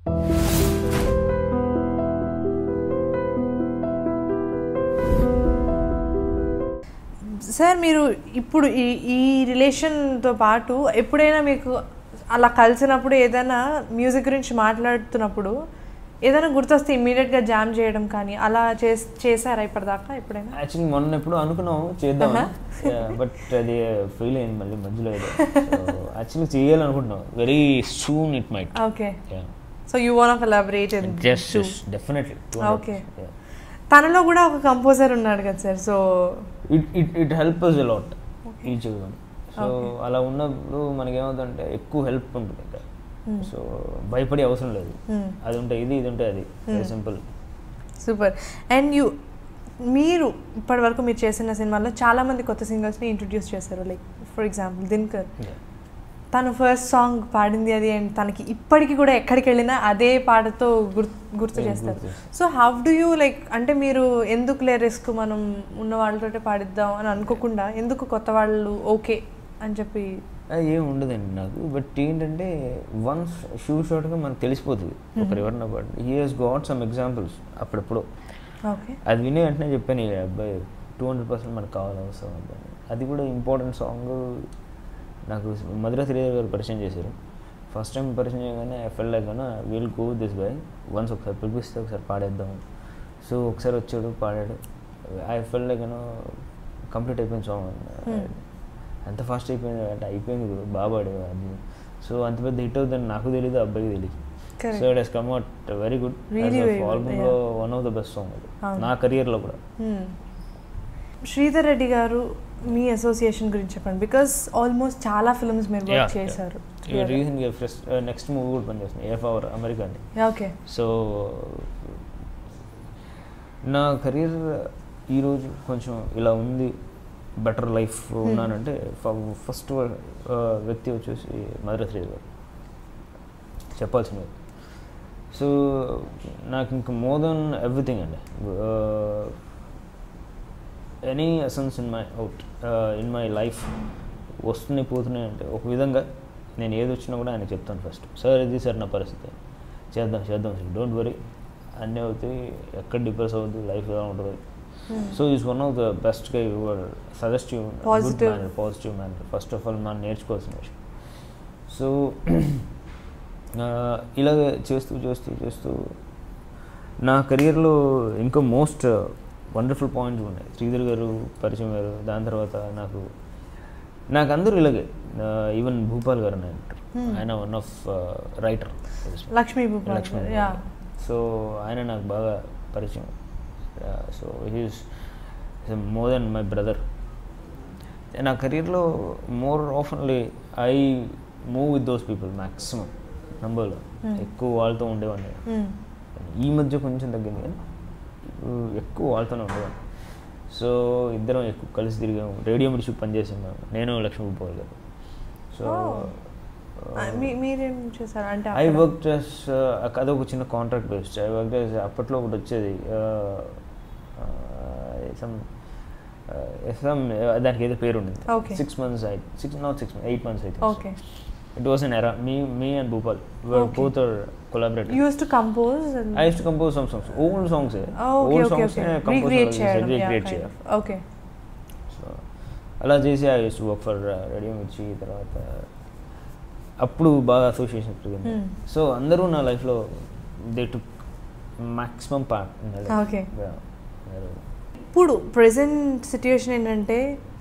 Sir మీరు ఇప్పుడు ఈ ఈ రిలేషన్తో పాటు ఎప్పుడైనా మీకు అలా కలిసినప్పుడు ఏదైనా మ్యూజిక్ గురించి మాట్లాడుతున్నప్పుడు ఏదైనా గుర్తొస్తే ఇమ్మీడియట్గా జామ్ చేయడం కానీ అలా చేస్ చేశారా ఇప్పటిదాకా ఎప్పుడైనా యాక్చువల్లీ మొన్న ఎప్పుడు అనుకున్నాం చేద్దాం బట్ అది ఫెయిల్ అయింది మళ్ళీ మధ్యలో ఏదో యాక్చువల్లీ చేయాలనుకుంటున్నాం very soon it might okay so you want collaborate just definitely Okay. తనలో కూడా ఒక కంపోజర్ ఉన్నాడు కదా sir so it it it help us a lot each one so అలా ఉన్నప్పుడు మనకి ఏమవుతుందంటే ఎక్కువ హెల్ప్ ఉంటుంది ఇంకా సో భయపడే అవసరం లేదు అది ఉంటే ఇది ఇది ఉంటే అది very simple super and you మీరు ఇప్పటి వరకు మీరు చేసిన సినిమాల్లో చాలా మంది కొత్త సింగర్స్ని ఇంట్రొడ్యూస్ చేశారు లైక్ ఫర్ ఎగ్జాంపుల్ దినకర్ తను ఫస్ట్ సాంగ్ పాడింది అది అండ్ తనకి ఇప్పటికి కూడా ఎక్కడికి వెళ్ళినా అదే పాటతో గుర్తు గుర్తు చేస్తారు so how do you like అంటే మీరు ఎందుకు లే రిస్క్ మనం ఉన్న వాళ్ళతోటే పాడిద్దాం అని అనుకోకుండా ఎందుకు కొత్త వాళ్ళు ఓకే అని చెప్పి అది ఏం ఉండదండి నాకు బట్ ఏంటంటే వన్స్ షూ షార్ట్గా మనకు తెలిసిపోతుంది ఒకరు ఎవరన్నా పాడు he he's got some examples అప్పుడప్పుడు ఓకే అది విని వెంటనే చెప్పాను "ఈ అబ్బాయి టూ హండ్రెడ్ పర్సెంట్ మనకు కావాలి అవసరం అని అది కూడా ఇంపార్టెంట్ సాంగ్ నాకు మధుర శ్రీధర్ గారు పరిచయం చేశారు ఫస్ట్ టైం పరిచయం చేయగానే ఎఫ్ఎల్ లేకుండా we'll go this boy once ఒకసారి పిలిపిస్తే ఒకసారి పాడేద్దాం సో ఒకసారి వచ్చాడు పాడాడు ఐ ఫెల్ లేకనో కంప్లీట్ అయిపోయింది సాంగ్ ఎంత ఫాస్ట్ అయిపోయింది అంటే అయిపోయింది కూడా, బాగా పాడాడు అది సో అంత పెద్ద హిట్ అవుతుందని నాకు తెలియదు అబ్బాయికి తెలియదు Correct. So it he's come out very good Really very good, ఆల్బమ్లో one of the best song అది అవును. నా కెరియర్లో కూడా Hmm. శ్రీధర్ రెడ్డి గారు మీ అసోసియేషన్ గురించి చెప్పండి బికాస్ ఆల్మోస్ట్ చాలా ఫిల్మ్స్ మీరు Yeah, వర్క్ yeah. చేశారు రీసెంట్గా ఫస్ట్ నెక్స్ట్ మూవీ కూడా పనిచేస్తుంది ఎఫ్ అవర్ అమెరికాని ఓకే సో నా కెరీర్ ఈరోజు కొంచెం ఇలా ఉంది బెటర్ లైఫ్ ఉన్నానంటే ఫస్ట్ వ్యక్తి వచ్చేసి మధురశ్రీ గారు చెప్పాల్సినది సో నాకు ఇంకా మోర్ దెన్ ఎవ్రీథింగ్ అండి any essence in my out in my life వస్తున్నాయి పోతున్నాయి అంటే ఒక విధంగా నేను ఏది వచ్చినా కూడా ఆయన చెప్తాను ఫస్ట్ సార్ ఇది సార్ నా పరిస్థితి చేద్దాం చేద్దాం సార్ డోంట్ వరీ అన్నీ అవుతాయి ఎక్కడ డిప్రెస్ అవుద్ది లైఫ్ ఎలా ఉంటుంది so is one of the best గా your suggest you good Positive. Manner positive manner first of all మనం నేర్చుకోవాల్సిన విషయం సో ఇలాగ చేస్తూ చేస్తూ చేస్తూ నా కెరియర్లో ఇంకా మోస్ట్ వండర్ఫుల్ పాయింట్స్ ఉన్నాయి శ్రీధర్ గారు పరిచయం గారు దాని తర్వాత నాకు నాకు అందరూ ఇలాగే ఈవెన్ భూపాల్ గారు అని అంటారు ఆయన one of writer Lakshmi Bhupal Lakshmi yeah so ఆయన నాకు బాగా పరిచయం so he's more then my brother నా కెరీర్లో more oftenly I move with those people maximum నంబర్లో ఎక్కువ వాళ్ళతో ఉండేవాడిని ఈ మధ్య కొంచెం తగ్గింది కానీ uh, ఎక్కువ వాళ్ళతోనే ఉండేవాడిని సో ఇద్దరం ఎక్కువ కలిసి తిరిగాము రేడియో మిర్చి పనిచేసాం మేము నేను లక్ష్మీ భూపాల్ గారు సో మీరేం చేశారు అంటే ఐ అక్కడ- వర్క్ జస్ అదొక చిన్న contract based I work just అప్పట్లో ఒకటి వచ్చేది సమ్ సమ్ దానికి ఏదో పేరు ఉండింది Okay. సిక్స్ మంత్స్ అయితే six not six eight months అయితే okay it was an era me me and Bhupal Okay. Both are collaborate used to compose I used to compose some songs old songs okay old okay songs okay recreate చేయడం recreate చేయాలి okay so అలా చేసి I used work for Radio Mirchi తర్వాత అప్పుడు బాగా association పెరిగింది Hmm. So అందరూ నా లైఫ్లో they to maximum part Okay. ఇప్పుడు ప్రజెంట్ సిచ్యుయేషన్ ఏంటంటే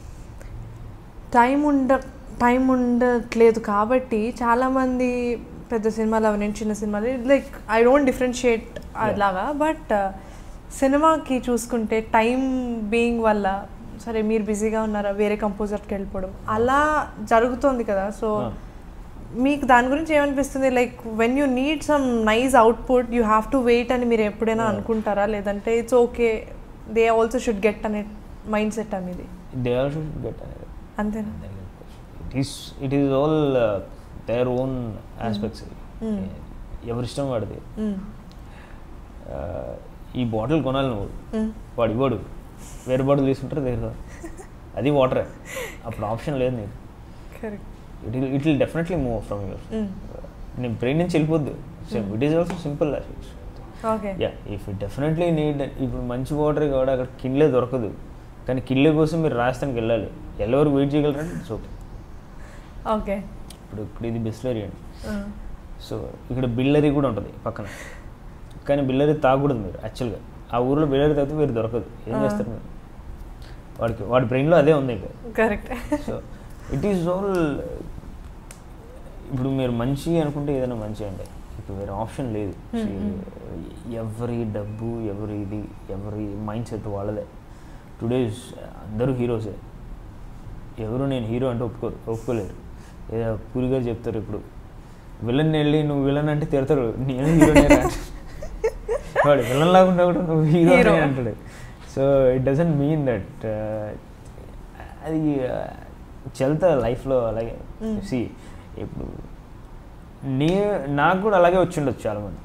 టైం ఉండ టైం ఉండట్లేదు కాబట్టి చాలామంది పెద్ద సినిమాలు అవన్నీ చిన్న సినిమాలు లైక్ ఐ డోంట్ డిఫరెన్షియేట్ అలాగా బట్ సినిమాకి చూసుకుంటే టైం బీయింగ్ వల్ల సరే మీరు బిజీగా ఉన్నారా వేరే కంపోజర్కి వెళ్ళిపోవడం అలా జరుగుతోంది కదా సో Ah. మీకు దాని గురించి ఏమనిపిస్తుంది like when you need some nice output you have to wait అని మీరు ఎప్పుడైనా Yeah. అనుకుంటారా లేదంటే it's okay they also should get అనే మైండ్ సెట్ అనేది దే ఆర్ షుడ్ గెట్ అంతేనా it is it is all their own aspects Hmm. ఎవరిష్టం వాడిది Mm. Uh, ఈ బాటిల్ కొనాలి నువ్వు Mm. వాడు ఇవ్వడు వేరే బాటిల్ తీసుకుంటారు దగ్గర అది వాటరే అప్పుడు ఆప్షన్ లేదు నీకు Correct. It it will definitely move from your Mm. నీ బ్రెయిన్ నుంచి వెళ్ళిపోద్ది same it is also simple okay yeah if definitely need ఇప్పుడు మంచి వాటర్ కూడా అక్కడ కిన్లే దొరకదు కానీ కిన్లే కోసం మీరు రాజస్థాన్కి వెళ్ళాలి ఎవరు వెయిట్ చేయగలరంటే ఇట్స్ ఓకే ఓకే ఇప్పుడు ఇప్పుడు ఇది బిస్లరీ అండి సో ఇక్కడ బిల్లరీ కూడా ఉంటుంది పక్కన కానీ బిల్లరీ తాగకూడదు మీరు యాక్చువల్గా ఆ ఊర్లో బిల్లరీ తాగితే మీరు దొరకదు ఏం ఆ. చేస్తారు మీరు వాడికి వాడి బ్రెయిన్లో అదే ఉంది ఇంకా correct so it is all ఇప్పుడు మీరు మంచి అనుకుంటే ఏదైనా మంచి అండి ఇప్పుడు వేరే ఆప్షన్ లేదు Hmm, See, ఎవరి డబ్బు ఎవరి ఇది ఎవరి మైండ్ సెట్ వాళ్ళదే టుడేస్ అందరూ హీరోసే ఎవరు నేను హీరో అంటే ఒప్పుకోరు ఒప్పుకోలేరు ఏదో పూరి గారు చెప్తారు ఇప్పుడు విలన్ వెళ్ళి నువ్వు విలన్ అంటే తిడతారు నేను హీరోనే వాడు విలన్ లాగా కూడా నువ్వు హీరో Hero. అంటాడు so it doesn't mean that అది చెల్తా లైఫ్లో అలాగే Mm. సి ఇప్పుడు నీ నాకు కూడా అలాగే వచ్చి ఉండొచ్చు చాలామంది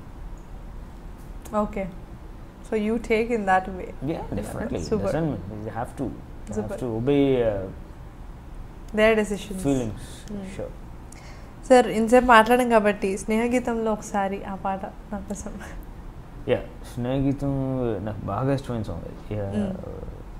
okay so you take in that way Yeah, definitely. Super. Doesn't mean you have to you Super. have to obey uh, their decisions feelings. Hmm. Sure. Sir ఇంతసేపు మాట్లాడాం కాబట్టి స్నేహగీతంలో ఒకసారి ఆ పాట నా కోసం యా స్నేహితం నాకు బాగా ఇష్టమైన సాంగ్ అది Yeah. Mm.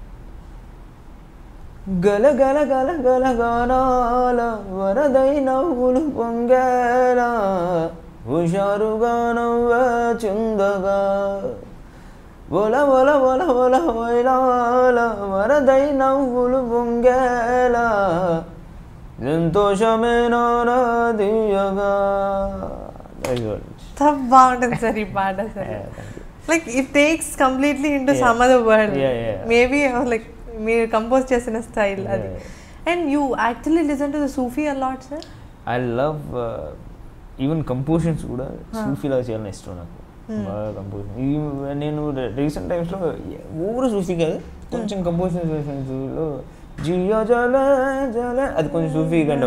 గల గల గల గల గానాల వరదై నవ్వులు పొంగేలా హుషారుగా నవ్వే చిందగా ఒల ఒల ఒల ఒల వైలాల వరదై నవ్వులు పొంగేలా సంతోషమే నారాదియగా ఎంత బాగుంటుంది సార్ ఈ పాట sir like it takes completely into Yeah. Some other world Yeah, yeah. Maybe like మీరు కంపోజ్ చేసిన స్టైల్ అది Yeah. And you actually listen to the Sufi a lot sir I love even compositions కూడా సూఫీలా చేయాలని ఇష్టం నాకు Hmm. బాగా composition ఈ నేను రీసెంట్ టైమ్స్లో ఊరు సూఫీ కాదు కొంచెం కంపోజిషన్స్లో జియో జల జల అది కొంచెం సూఫీ కంటే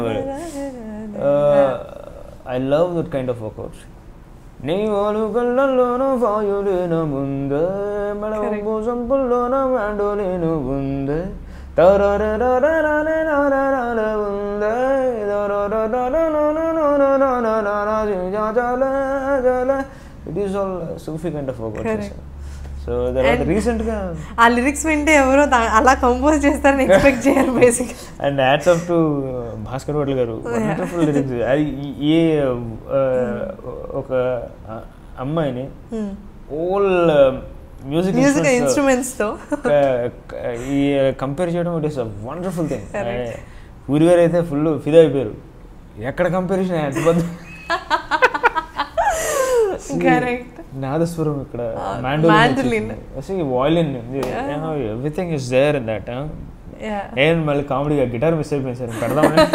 I love that kind of workouts నీ వాళ్ళు కళ్ళల్లోనూ వాయులేను ముందే మెడ Correct. సంపుల్లోన మ్యాండోలేను ముందే it is all Sufi kind of workouts Correct. సో తర్వాత And- రీసెంట్గా ఆ లిరిక్స్ వింటే ఎవరో దా- అలా కంపోజ్ చేస్తారని ఎక్స్పెక్ట్ చేయరు basic and hats off to Bhaskar Bhatla garu wonderful lyrics అది ఏ uh, ఒక uh, అమ్మాయిని ఓల్ మ్యూజిక్ మ్యూజిక్ ఇన్స్ట్రుమెంట్స్ తో ఈ కంపేర్ చేయడం it is wonderful thing Correct. ఊరి గారు అయితే ఫుల్ ఫిదా అయిపోయారు ఎక్కడ కంపారిజన్ ఎంత పెద్ద కరెక్ట్ నాదస్వరం ఇక్కడ Ah, mandolin mandolin. వచ్చేసింది. See, violin everything is there in that నేను మళ్ళీ కామెడీగా గిటార్ మిస్ అయిపోయింది సార్ పెడదామని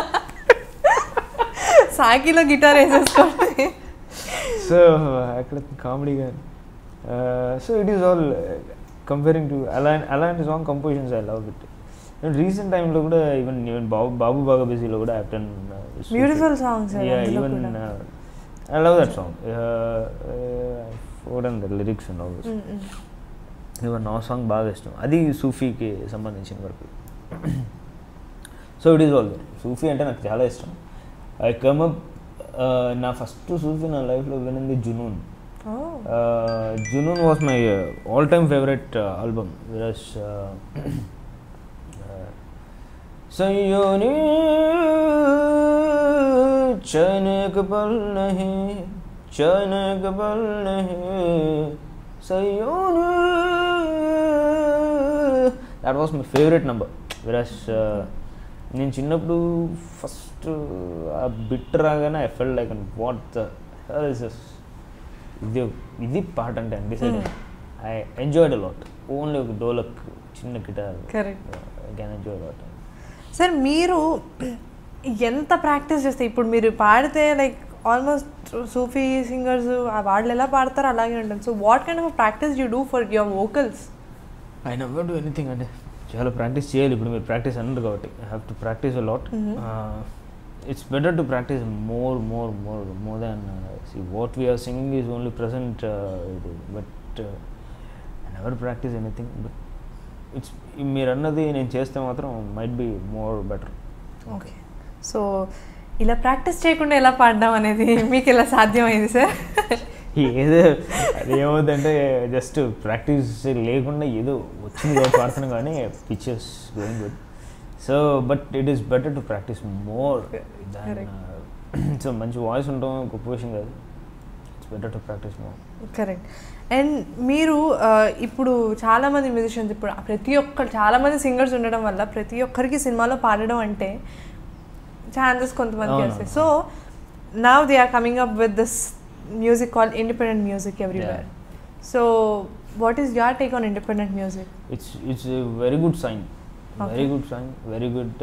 సాకిలో గిటార్ వేసేసుకోండి సో అక్కడ కామెడీగా so it is all comparing to అలా అలాంటి song compositions I love it recent టైంలో కూడా ఈవెన్ ఈవెన్ బాబు బాబు బాగా బిజీలో కూడా యాప్టన్ beautiful songs even I love that song for and lyrics and all even నా సాంగ్ బాగా ఇష్టం అది సూఫీకి సంబంధించిన వరకు so it is all that Sufi అంటే నాకు చాలా ఇష్టం ఐ కమ్ అప్ నా ఫస్ట్ సూఫీ నా లైఫ్లో వినింది Junoon Junoon was my all time favourite album విరస్ सयोनी चैन कबल नहीं चैन कबल नहीं Sayonee that was my favourite number విరాస్ నేను చిన్నప్పుడు ఫస్ట్ ఆ బిట్ రాగానే I fell like and what the ఇది ఇది పాట అంటే decide I enjoyed lot only ఒక డోలక్ చిన్న guitar Correct. Can enjoy lot sir మీరు ఎంత ప్రాక్టీస్ చేస్తే ఇప్పుడు మీరు పాడితే లైక్ ఆల్మోస్ట్ సూఫీ సింగర్స్ వాళ్ళు ఎలా పాడతారో అలాగే ఉంటుంది so what kind of practice you do for your vocals I never do anything అంటే చాలా ప్రాక్టీస్ చేయాలి ఇప్పుడు మీరు ప్రాక్టీస్ అన్నారు కాబట్టి I have to practice a lot it's better to practice more more more more than see what we're singing is only present ఇది but I never practice anything but it's మీరు అన్నది నేను చేస్తే మాత్రం might be more better okay so ఇలా practice చేయకుండా ఎలా పాడడం అనేది మీకు ఎలా సాధ్యమైంది సార్ ఏదో అది ఏమవుతుందంటే జస్ట్ ప్రాక్టీస్ లేకుండా ఏదో వచ్చింది కాబట్టి పాడుతున్నాం కానీ pictures going good so but it is better to practice more Correct. So మంచి వాయిస్ ఉండడం గొప్ప విషయం కాదు it's better to practice more correct and మీరు ఆ, ఇప్పుడు చాలామంది మ్యూజిషియన్స్ ఇప్పుడు ప్రతి ఒక్కరు చాలామంది సింగర్స్ ఉండడం వల్ల ప్రతి ఒక్కరికి సినిమాలో పాడడం అంటే ఛాన్సెస్ కొంతమందికి అవును. వస్తాయి so now they are coming up with this music call independent music everywhere so what is your take on independent music it's it's a very good sign Okay. Very good sign very good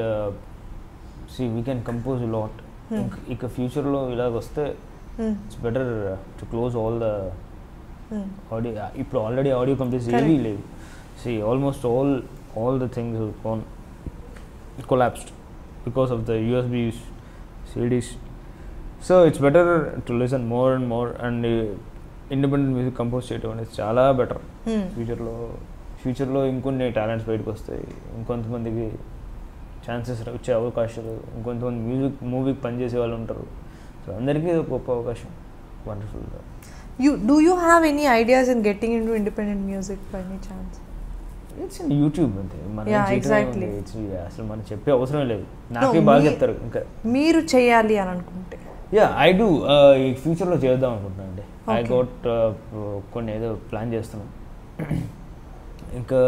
see we can compose lot Hmm. ఇక ఫ్యూచర్లో ఇలాగ వస్తే it's better to close all the audio ఇప్పుడు already audio companies Correct. ఏవీ లేవు see almost all all the things on collapsed because of the USBs CDs so it's better to listen more and more and independent music compose చేయడం అనేది చాలా better ఫ్యూచర్లో ఫ్యూచర్లో ఇంకొన్ని talents బయటకు వస్తాయి ఇంకొంతమందికి ఛాన్సెస్ వచ్చే అవకాశాలు ఇంకొంతమంది మ్యూజిక్ మూవీకి పనిచేసే వాళ్ళు ఉంటారు సో అందరికీ ఇది ఒక గొప్ప అవకాశం wonderful you do you have any ideas in getting in to independent music by any chance it's YouTube అంతే మనం Yeah, చేయటమే exactly. ఉంది. It's- అసలు మనం చెప్పే అవసరం లేదు నాకే No, బాగా మీ- చెప్తారు ఇంకా మీరు చేయాలి అని అనుకుంటే యా ఐ డూ ఈ ఫ్యూచర్లో చేద్దాం అనుకుంటున్నాను అండి ఐ Okay. గోట్ కొన్ని ఏదో ప్లాన్ చేస్తున్నాం ఇంకా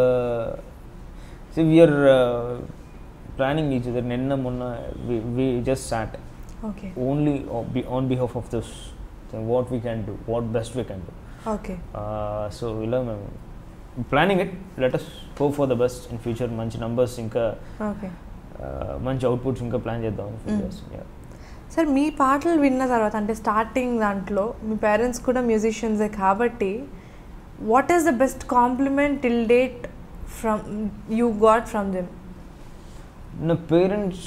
see we're planning each other నిన్న మొన్న we just sat okay only on behalf of this what we can do what best we can do okay so ఇలా మేము planning it let's hope for the best in future మంచి numbers ఇంకా okay uh, మంచి outputs ఇంకా plan చేద్దాం in futures sir మీ పాటలు విన్న తర్వాత అంటే స్టార్టింగ్ దాంట్లో మీ పేరెంట్స్ కూడా మ్యూజిషియన్సే కాబట్టి what is the best compliment till date from you got from them నా పేరెంట్స్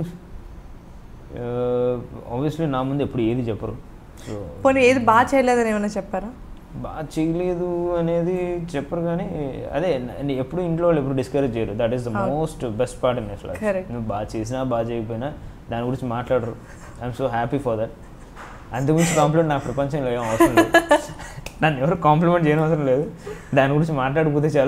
ఆబ్వియస్లీ నా ముందు ఎప్పుడు ఏది చెప్పరు సో పోనీ ఏది బాగా చేయలేదని ఏమైనా చెప్పారా బాగా చేయలేదు అనేది చెప్పరు కానీ అదే న- ఎప్పుడు ఇంట్లో వాళ్ళు ఎప్పుడు డిస్కరేజ్ చేయరు దట్ ఈస్ ద అవును. Most best part in life Correct. నువ్వు బాగా చేసినా బాగా చేయకపోయినా దాని గురించి మాట్లాడరు I'm so happy for that అంతకుమించి కాంప్లిమెంట్ నా ప్రపంచంలో ఏం అవసరం లేదు నన్ను ఎవరు కాంప్లిమెంట్ చేయని అవసరం లేదు దాని గురించి మాట్లాడకపోతే చాలు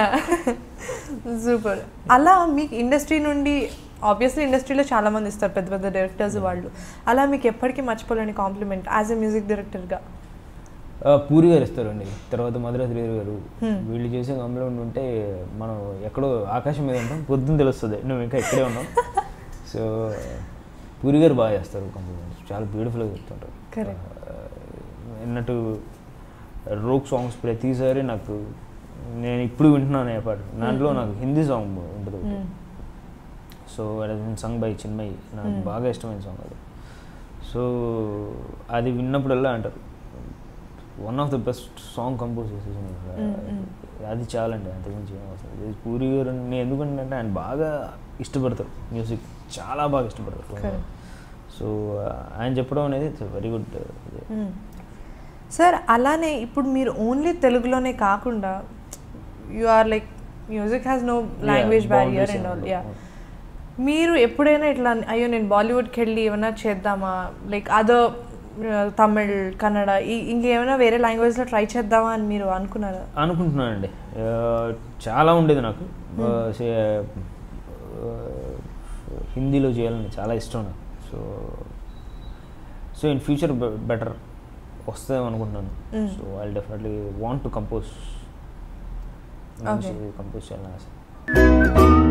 సూపర్ అలా మీకు ఇండస్ట్రీ నుండి ఆబ్వియస్లీ ఇండస్ట్రీలో చాలా మంది ఇస్తారు పెద్ద పెద్ద డైరెక్టర్స్ వాళ్ళు అలా మీకు ఎప్పటికీ మర్చిపోలేని కాంప్లిమెంట్ యాజ్ ఎ మ్యూజిక్ డైరెక్టర్గా ఆ, పూరి గారు ఇస్తారండి తర్వాత మధుర శ్రీధర్ గారు Hmm. వీళ్ళు చేసే కాంప్లిమెంట్ ఉంటే మనం ఎక్కడో ఆకాశం మీద ఉంటాం పొద్దున్న తెలుస్తుంది నువ్వు ఇంకా ఇక్కడే ఉన్నావు సో పూరి గారు బాగా చేస్తారు కాంప్లిమెంట్స్ చాలా బ్యూటిఫుల్గా చెప్తుంటారు Correct. ఆ, విన్నట్టు రోక్ సాంగ్స్ ప్రతిసారి నాకు నేను ఇప్పుడు వింటున్నాను ఏ పాట దాంట్లో నాకు హిందీ సాంగ్ ఉంటుంది ఒకటి. సో సంగ్ బై చిన్మయి నాకు Hmm. బాగా ఇష్టమైన సాంగ్ అది సో అది విన్నప్పుడల్లా అంటారు one of the best song compose చేసేసాను Mm, mm. అది చాలండి అంతకుమించి ఏం అవసరం లేదు. పూరి గారు నేను ఎందుకంటే ఆయన బాగా ఇష్టపడతారు మ్యూజిక్ చాలా బాగా ఇష్టపడతారు Correct. సో ఆయన చెప్పడం అనేది ఇట్స్ వెరీ గుడ్ సార్ అలానే ఇప్పుడు మీరు ఓన్లీ తెలుగులోనే కాకుండా you are like music has no language barrier and all ya మీరు ఎప్పుడైనా ఇట్లా అయ్యో నేను బాలీవుడ్కి వెళ్ళి ఏమైనా చేద్దామా లైక్ అదర్ తమిళ్ కన్నడ ఈ- ఇంకేమైనా వేరే లాంగ్వేజ్లో ట్రై చేద్దామా అని మీరు అనుకున్నారా అనుకుంటున్నానండి ఆ, చాలా ఉండేది నాకు ఆ, సే- ఆ, హిందీలో చేయాలని చాలా ఇష్టం నాకు so so in future better వస్తుందేమో అనుకుంటున్నాను Mm. So I definitely want to compose Okay. Compose చేయాలని ఆశ